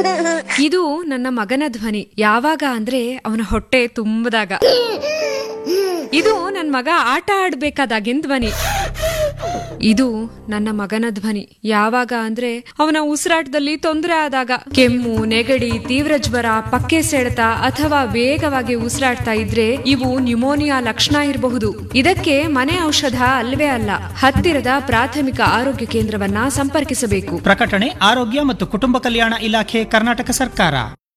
ಇದು ನನ್ನ ಮಗನ ಧ್ವನಿ ಯಾವಾಗ ಅಂದ್ರೆ ಅವನ ಹೊಟ್ಟೆ ತುಂಬದಾಗ ಇದು ನನ್ನ ಮಗ ಆಟ ಆಡ್ಬೇಕಾದಾಗಿನ ಧ್ವನಿ ಇದು ನನ್ನ ಮಗನ ಧ್ವನಿ ಯಾವಾಗ ಅಂದ್ರೆ ಅವನ ಉಸಿರಾಟದಲ್ಲಿ ತೊಂದರೆ ಆದಾಗ ಕೆಮ್ಮು ನೆಗಡಿ ತೀವ್ರ ಜ್ವರ ಪಕ್ಕೆ ಸೆಳೆತ ಅಥವಾ ವೇಗವಾಗಿ ಉಸಿರಾಡ್ತಾ ಇದ್ರೆ ಇವು ನ್ಯುಮೋನಿಯಾ ಲಕ್ಷಣ ಇರಬಹುದು ಇದಕ್ಕೆ ಮನೆ ಔಷಧ ಅಲ್ವೇ ಅಲ್ಲ ಹತ್ತಿರದ ಪ್ರಾಥಮಿಕ ಆರೋಗ್ಯ ಕೇಂದ್ರವನ್ನ ಸಂಪರ್ಕಿಸಬೇಕು ಪ್ರಕಟಣೆ ಆರೋಗ್ಯ ಮತ್ತು ಕುಟುಂಬ ಕಲ್ಯಾಣ ಇಲಾಖೆ ಕರ್ನಾಟಕ ಸರ್ಕಾರ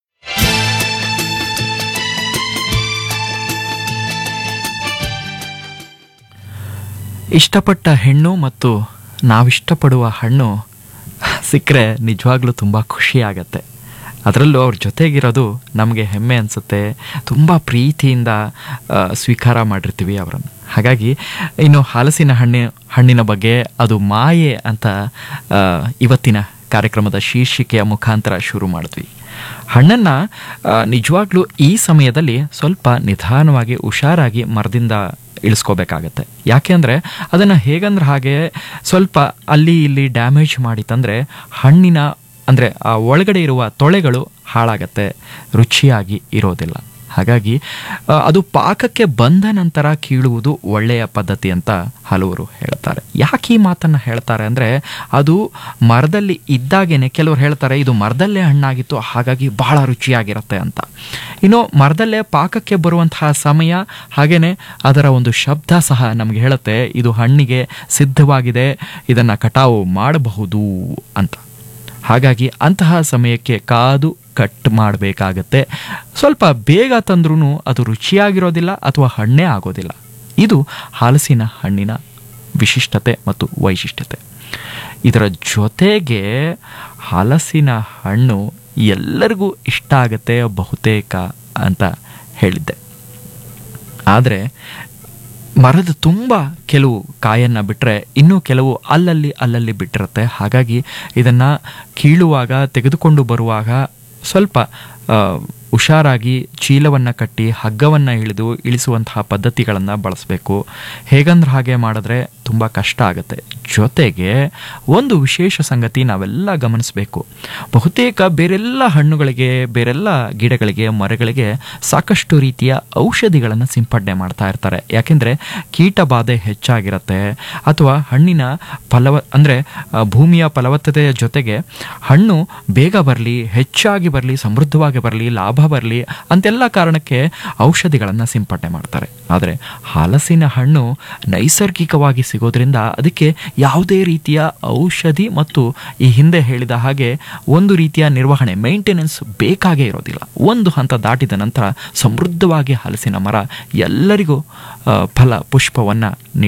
ಇಷ್ಟಪಟ್ಟ ಹೆಣ್ಣು ಮತ್ತು ನಾವಿಷ್ಟಪಡುವ ಹಣ್ಣು ಸಿಕ್ಕರೆ ನಿಜವಾಗ್ಲೂ ತುಂಬ ಖುಷಿ ಆಗತ್ತೆ ಅದರಲ್ಲೂ ಅವ್ರ ಜೊತೆಗಿರೋದು ನಮಗೆ ಹೆಮ್ಮೆ ಅನಿಸುತ್ತೆ ತುಂಬ ಪ್ರೀತಿಯಿಂದ ಆ, ಸ್ವೀಕಾರ ಮಾಡಿರ್ತೀವಿ ಅವರನ್ನು ಹಾಗಾಗಿ ಇನ್ನು ಹಲಸಿನ ಹಣ್ಣಿ ಹಣ್ಣಿನ ಬಗ್ಗೆ ಅದು ಮಾಯೆ ಅಂತ ಆ, ಇವತ್ತಿನ ಕಾರ್ಯಕ್ರಮದ ಶೀರ್ಷಿಕೆಯ ಮುಖಾಂತರ ಶುರು ಮಾಡಿದ್ವಿ ಹಣ್ಣನ್ನು ನಿಜವಾಗ್ಲೂ ಈ ಸಮಯದಲ್ಲಿ ಸ್ವಲ್ಪ ನಿಧಾನವಾಗಿ ಹುಷಾರಾಗಿ ಮರದಿಂದ ಇಳಿಸ್ಕೋಬೇಕಾಗತ್ತೆ ಯಾಕೆ ಅಂದರೆ ಅದನ್ನು ಹೇಗಂದ್ರೆ ಹಾಗೆ ಸ್ವಲ್ಪ ಅಲ್ಲಿ ಇಲ್ಲಿ ಡ್ಯಾಮೇಜ್ ಮಾಡಿತಂದರೆ ಹಣ್ಣಿನ ಅಂದರೆ ಆ ಒಳಗಡೆ ಇರುವ ತೊಳೆಗಳು ಹಾಳಾಗತ್ತೆ ರುಚಿಯಾಗಿ ಇರೋದಿಲ್ಲ ಹಾಗಾಗಿ ಆ, ಅದು ಪಾಕಕ್ಕೆ ಬಂದ ನಂತರ ಕೀಳುವುದು ಒಳ್ಳೆಯ ಪದ್ಧತಿ ಅಂತ ಹಲವರು ಹೇಳ್ತಾರೆ ಯಾಕೆ ಈ ಮಾತನ್ನು ಹೇಳ್ತಾರೆ ಅಂದರೆ ಅದು ಮರದಲ್ಲಿ ಇದ್ದಾಗೇನೆ ಕೆಲವರು ಹೇಳ್ತಾರೆ ಇದು ಮರದಲ್ಲೇ ಹಣ್ಣಾಗಿತ್ತು ಹಾಗಾಗಿ ಬಹಳ ರುಚಿಯಾಗಿರುತ್ತೆ ಅಂತ ಇನ್ನು ಮರದಲ್ಲೇ ಪಾಕಕ್ಕೆ ಬರುವಂತಹ ಸಮಯ ಹಾಗೇನೆ ಅದರ ಒಂದು ಶಬ್ದ ಸಹ ನಮಗೆ ಹೇಳುತ್ತೆ ಇದು ಹಣ್ಣಿಗೆ ಸಿದ್ಧವಾಗಿದೆ ಇದನ್ನು ಕಟಾವು ಮಾಡಬಹುದು ಅಂತ ಹಾಗಾಗಿ ಅಂತಹ ಸಮಯಕ್ಕೆ ಕಾದು ಕಟ್ ಮಾಡಬೇಕಾಗತ್ತೆ ಸ್ವಲ್ಪ ಬೇಗ ತಂದ್ರೂ ಅದು ರುಚಿಯಾಗಿರೋದಿಲ್ಲ ಅಥವಾ ಹಣ್ಣೇ ಆಗೋದಿಲ್ಲ ಇದು ಹಲಸಿನ ಹಣ್ಣಿನ ವಿಶಿಷ್ಟತೆ ಮತ್ತು ವೈಶಿಷ್ಟ್ಯತೆ ಇದರ ಜೊತೆಗೆ ಹಲಸಿನ ಹಣ್ಣು ಎಲ್ಲರಿಗೂ ಇಷ್ಟ ಆಗುತ್ತೆ ಬಹುತೇಕ ಅಂತ ಹೇಳಿದ್ದೆ ಆದರೆ ಮರದ ತುಂಬ ಕೆಲವು ಕಾಯನ್ನು ಬಿಟ್ಟರೆ ಇನ್ನೂ ಕೆಲವು ಅಲ್ಲಲ್ಲಿ ಅಲ್ಲಲ್ಲಿ ಬಿಟ್ಟಿರುತ್ತೆ ಹಾಗಾಗಿ ಇದನ್ನು ಕೀಳುವಾಗ ತೆಗೆದುಕೊಂಡು ಬರುವಾಗ ಸ್ವಲ್ಪ ಆ, ಹುಷಾರಾಗಿ ಚೀಲವನ್ನು ಕಟ್ಟಿ ಹಗ್ಗವನ್ನು ಹಿಡಿದು ಇಳಿಸುವಂತಹ ಪದ್ಧತಿಗಳನ್ನು ಬಳಸಬೇಕು ಹೇಗಂದ್ರೆ ಹಾಗೆ ಮಾಡಿದ್ರೆ ತುಂಬ ಕಷ್ಟ ಆಗುತ್ತೆ ಜೊತೆಗೆ ಒಂದು ವಿಶೇಷ ಸಂಗತಿ ನಾವೆಲ್ಲ ಗಮನಿಸಬೇಕು ಬಹುತೇಕ ಬೇರೆಲ್ಲ ಹಣ್ಣುಗಳಿಗೆ ಬೇರೆಲ್ಲ ಗಿಡಗಳಿಗೆ ಮರಗಳಿಗೆ ಸಾಕಷ್ಟು ರೀತಿಯ ಔಷಧಿಗಳನ್ನು ಸಿಂಪಡಣೆ ಮಾಡ್ತಾ ಇರ್ತಾರೆ ಯಾಕೆಂದರೆ ಕೀಟ ಬಾಧೆ ಹೆಚ್ಚಾಗಿರುತ್ತೆ ಅಥವಾ ಹಣ್ಣಿನ ಫಲವ ಅಂದರೆ ಭೂಮಿಯ ಫಲವತ್ತತೆಯ ಜೊತೆಗೆ ಹಣ್ಣು ಬೇಗ ಬರಲಿ ಹೆಚ್ಚಾಗಿ ಬರಲಿ ಸಮೃದ್ಧವಾಗಿ ಬರಲಿ ಲಾಭ ಬರಲಿ ಅಂತೆಲ್ಲ ಕಾರಣಕ್ಕೆ ಔಷಧಿಗಳನ್ನು ಸಿಂಪಡಣೆ ಮಾಡ್ತಾರೆ ಆದರೆ ಹಲಸಿನ ಹಣ್ಣು ನೈಸರ್ಗಿಕವಾಗಿ ಸಿಗೋದ್ರಿಂದ ಅದಕ್ಕೆ ಯಾವುದೇ ರೀತಿಯ ಔಷಧಿ ಮತ್ತು ಈ ಹಿಂದೆ ಹೇಳಿದ ಹಾಗೆ ಒಂದು ರೀತಿಯ ನಿರ್ವಹಣೆ ಮೇಂಟೆನೆನ್ಸ್ ಬೇಕಾಗೇ ಇರೋದಿಲ್ಲ ಒಂದು ಹಂತ ದಾಟಿದ ನಂತರ ಸಮೃದ್ಧವಾಗಿ ಹಲಸಿನ ಮರ ಎಲ್ಲರಿಗೂ ಆ, ಫಲ ಪುಷ್ಪವನ್ನು